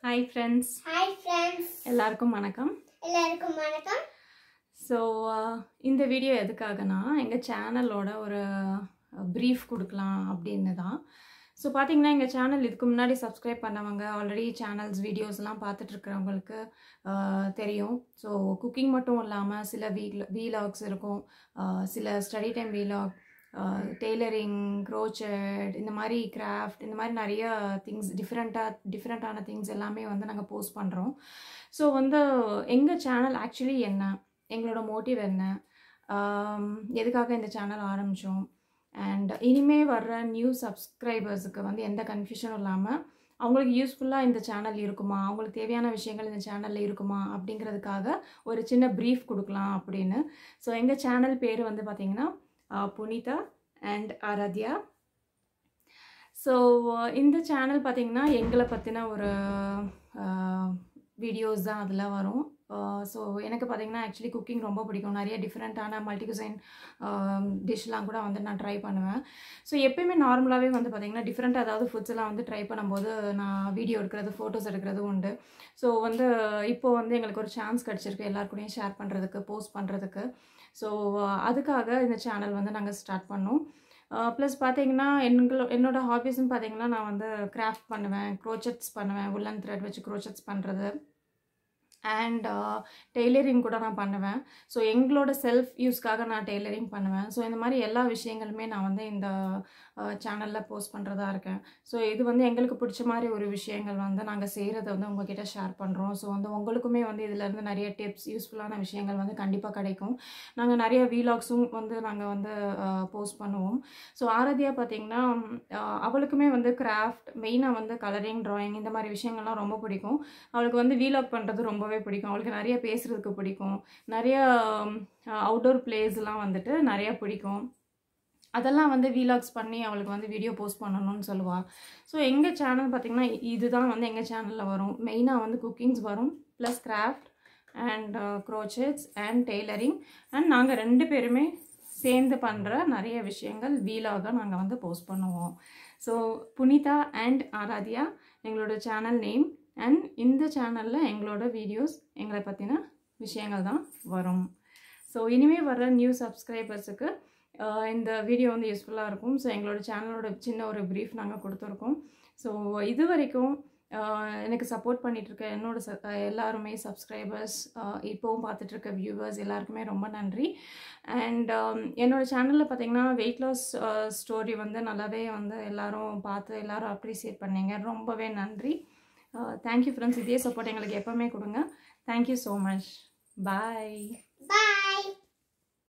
hi friends hi friends எல்லாருக்கும் வணக்கம் எல்லாருக்கும் வணக்கம் ஸோ இந்த வீடியோ எதுக்காகனா எங்கள் சேனலோட ஒரு ப்ரீஃப் கொடுக்கலாம் அப்படின்னு தான் ஸோ பார்த்தீங்கன்னா எங்கள் சேனல் இதுக்கு முன்னாடி சப்ஸ்கிரைப் பண்ணவங்க ஆல்ரெடி சேனல்ஸ் வீடியோஸ்லாம் பார்த்துட்ருக்கிறவங்களுக்கு தெரியும் ஸோ குக்கிங் மட்டும் இல்லாமல் சில வீல் வீலாக்ஸ் இருக்கும் ஆஹ் சில study time vlog tailoring crochet இந்த மாதிரி கிராஃப்ட் இந்த மாதிரி நிறைய திங்ஸ் டிஃப்ரெண்ட்டாக டிஃப்ரெண்ட்டான திங்ஸ் எல்லாமே வந்து நாங்கள் போஸ்ட் பண்ணுறோம் ஸோ வந்து எங்கள் சேனல் ஆக்சுவலி என்ன எங்களோட மோட்டிவ் என்ன ஆம், எதுக்காக இந்த சேனல் ஆரம்பித்தோம் அண்ட் இனிமே வர்ற நியூ சப்ஸ்கிரைபர்ஸுக்கு வந்து எந்த கன்ஃபியூஷனும் இல்லாமல் அவங்களுக்கு யூஸ்ஃபுல்லாக இந்த சேனல் இருக்குமா அவங்களுக்கு தேவையான விஷயங்கள் இந்த சேனலில் இருக்குமா அப்படிங்கிறதுக்காக ஒரு சின்ன ப்ரீஃப் கொடுக்கலாம் அப்படின்னு ஸோ எங்கள் சேனல் பேர் வந்து பார்த்திங்கன்னா புனிதா அண்ட் ஆராத்யா ஸோ இந்த சேனல் பார்த்திங்கன்னா எங்களை பற்றின ஒரு வீடியோஸ் தான் அதில் வரும் ஸோ எனக்கு பார்த்திங்கன்னா ஆக்சுவலி குக்கிங் ரொம்ப பிடிக்கும் நிறைய டிஃப்ரெண்ட்டான மல்டி குசைன் டிஷ்லாம் கூட வந்து நான் ட்ரை பண்ணுவேன் ஸோ எப்பயுமே நார்மலாகவே வந்து பார்த்திங்கன்னா டிஃப்ரெண்ட்டாக ஏதாவது ஃபுட்ஸ் எல்லாம் வந்து ட்ரை பண்ணும்போது நான் வீடியோ எடுக்கிறது ஃபோட்டோஸ் எடுக்கிறது உண்டு ஸோ வந்து இப்போது வந்து எங்களுக்கு ஒரு சான்ஸ் கிடச்சிருக்கு எல்லார் கூடயும் ஷேர் பண்ணுறதுக்கு போஸ்ட் பண்ணுறதுக்கு ஸோ அதுக்காக இந்த சேனல் வந்து நாங்கள் ஸ்டார்ட் பண்ணோம் ப்ளஸ் பார்த்தீங்கன்னா எங்களோ என்னோட ஹாபீஸ்னு பார்த்தீங்கன்னா நான் வந்து கிராஃப்ட் பண்ணுவேன் க்ரோச்சட்ஸ் பண்ணுவேன் உல்லன் த்ரெட் வச்சு க்ரோச்சட்ஸ் பண்ணுறது அண்ட் டெய்லரிங் கூட நான் பண்ணுவேன் ஸோ எங்களோட செல்ஃப் யூஸ்க்காக நான் டெய்லரிங் பண்ணுவேன் ஸோ இந்த மாதிரி எல்லா விஷயங்களுமே நான் வந்து இந்த சேனலில் போஸ்ட் பண்ணுறதா இருக்கேன் ஸோ இது வந்து எங்களுக்கு பிடிச்ச மாதிரி ஒரு விஷயங்கள் வந்து நாங்கள் செய்கிறத வந்து உங்ககிட்ட ஷேர் பண்ணுறோம் ஸோ வந்து உங்களுக்குமே வந்து இதிலேருந்து நிறைய டிப்ஸ் யூஸ்ஃபுல்லான விஷயங்கள் வந்து கண்டிப்பாக கிடைக்கும் நாங்கள் நிறைய வீலாக்ஸும் வந்து நாங்கள் வந்து போஸ்ட் பண்ணுவோம் ஸோ ஆராத்யா பார்த்திங்கன்னா அஹ், அவளுக்குமே வந்து கிராஃப்ட் மெயினாக வந்து கலரிங் ட்ராயிங் இந்த மாதிரி விஷயங்கள்லாம் ரொம்ப பிடிக்கும் அவளுக்கு வந்து வீலாக் பண்ணுறது ரொம்பவே பிடிக்கும் அவளுக்கு நிறைய பேசுகிறதுக்கு பிடிக்கும் நிறைய அவுட்டோர் பிளேஸ்லாம் வந்துட்டு நிறைய பிடிக்கும் அதெல்லாம் வந்து வீலாக்ஸ் பண்ணி அவளுக்கு வந்து வீடியோ போஸ்ட் பண்ணணும்னு சொல்லுவாள் ஸோ எங்கள் சேனல் பார்த்திங்கன்னா இதுதான் வந்து எங்கள் சேனலில் வரும் மெயினாக வந்து குக்கிங்ஸ் வரும் plus craft and crochets and tailoring and நாங்கள் ரெண்டு பேருமே சேர்ந்து பண்ணுற நிறைய விஷயங்கள் வீலாக நாங்கள் வந்து போஸ்ட் பண்ணுவோம் ஸோ புனிதா அண்ட் ஆராத்யா எங்களோட சேனல் நேம் அண்ட் இந்த சேனலில் எங்களோட வீடியோஸ் எங்களை பற்றின விஷயங்கள் தான் வரும் ஸோ இனிமேல் வர்ற நியூ சப்ஸ்கிரைபர்ஸுக்கு இந்த வீடியோ வந்து யூஸ்ஃபுல்லாக இருக்கும் ஸோ எங்களோட சேனலோட சின்ன ஒரு ப்ரீஃப் நாங்கள் கொடுத்துருக்கோம் ஸோ இது வரைக்கும் ஆஹ் எனக்கு சப்போர்ட் பண்ணிகிட்ருக்க என்னோட ச அஹ் எல்லாருமே சப்ஸ்கிரைபர்ஸ் இப்போவும் பார்த்துட்ருக்க வியூவர்ஸ் எல்லாருக்குமே ரொம்ப நன்றி அண்ட் என்னோட சேனலில் பார்த்தீங்கன்னா வெயிட் லாஸ் ஸ்டோரி வந்து நல்லாவே வந்து எல்லாரும் பார்த்து எல்லாரும் அப்ரிசியேட் பண்ணீங்க ரொம்பவே நன்றி தேங்க்யூ ஃப்ரெண்ட்ஸ் இதே சப்போர்ட் எங்களுக்கு எப்போவுமே கொடுங்க தேங்க்யூ ஸோ மச் பாய்